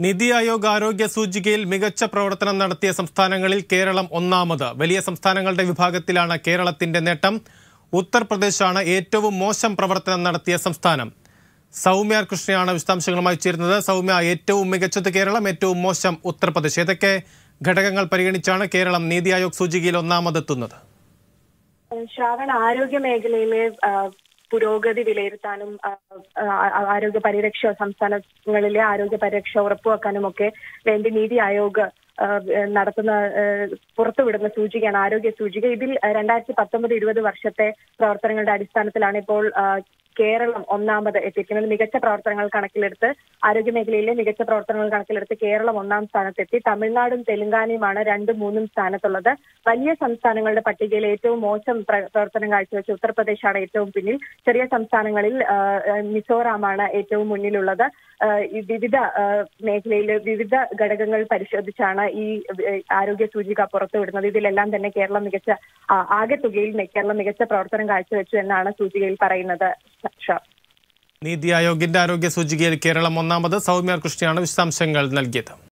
നിതി ആയോഗ് ആരോഗ്യ സൂചികയിൽ മികച്ച പ്രവർത്തനം നടത്തിയ സംസ്ഥാനങ്ങളിൽ കേരളം ഒന്നാമത് വലിയ സംസ്ഥാനങ്ങളുടെ വിഭാഗത്തിലാണ് കേരളത്തിന്റെ നേട്ടം ഉത്തർപ്രദേശാണ് ഏറ്റവും മോശം പ്രവർത്തനം നടത്തിയ സംസ്ഥാനം സൗമ്യ കൃഷ്ണയാണ് വിശദാംശങ്ങളുമായി ചേരുന്നത് സൗമ്യ ഏറ്റവും മികച്ചത് കേരളം ഏറ്റവും മോശം ഉത്തർപ്രദേശ് ഏതൊക്കെ ഘടകങ്ങൾ പരിഗണിച്ചാണ് കേരളം നീതി ആയോഗ് സൂചികയിൽ ഒന്നാമതെത്തുന്നത് ശ്രാവൺ ആരോഗ്യ മേഖലയിലെ ആ, പുരോഗതി വിലയിരുത്താനും ആ, ആ, ആരോഗ്യ പരിരക്ഷ സംസ്ഥാനങ്ങളിലെ ആരോഗ്യ പരിരക്ഷ ഉറപ്പുവെക്കാനും ഒക്കെ വേണ്ടി നീതി ആയോഗ് ആ, നടത്തുന്ന ആ, പുറത്തുവിടുന്ന സൂചികയാണ് ആരോഗ്യ സൂചിക ഇതിൽ രണ്ടായിരത്തി പത്തൊമ്പത് ഇരുപത് വർഷത്തെ പ്രവർത്തനങ്ങളുടെ അടിസ്ഥാനത്തിലാണ് ഇപ്പോൾ ആ, കേരളം ഒന്നാമത് എത്തിയിരിക്കുന്നത് മികച്ച പ്രവർത്തനങ്ങൾ കണക്കിലെടുത്ത് ആരോഗ്യ മേഖലയിലെ മികച്ച പ്രവർത്തനങ്ങൾ കണക്കിലെടുത്ത് കേരളം ഒന്നാം സ്ഥാനത്തെത്തി തമിഴ്നാടും തെലങ്കാനയുമാണ് രണ്ടും മൂന്നും സ്ഥാനത്തുള്ളത് വലിയ സംസ്ഥാനങ്ങളുടെ പട്ടികയിൽ ഏറ്റവും മോശം പ്ര- പ്രവർത്തനം കാഴ്ചവെച്ച ഉത്തർപ്രദേശാണ് ഏറ്റവും പിന്നിൽ ചെറിയ സംസ്ഥാനങ്ങളിൽ ആ, ആ, മിസോറാമാണ് ഏറ്റവും മുന്നിലുള്ളത് ആ, ഈ വിവിധ ആ, മേഖലയിലെ വിവിധ ഘടകങ്ങൾ പരിശോധിച്ചാണ് ഈ ആ, ആരോഗ്യ സൂചിക പുറത്തുവിടുന്നത് ഇതിലെല്ലാം തന്നെ കേരളം മികച്ച ആ, ആകെ തുകയിൽ കേരളം മികച്ച പ്രവർത്തനം കാഴ്ചവെച്ചു എന്നാണ് സൂചികയിൽ പറയുന്നത് ഷാ നീതി ആയോഗിന്റെ ആരോഗ്യ സൂചികയിൽ കേരളം ഒന്നാമത് സൗമ്യ കൃഷ്ണയാണ് വിശദാംശങ്ങൾ നൽകിയത്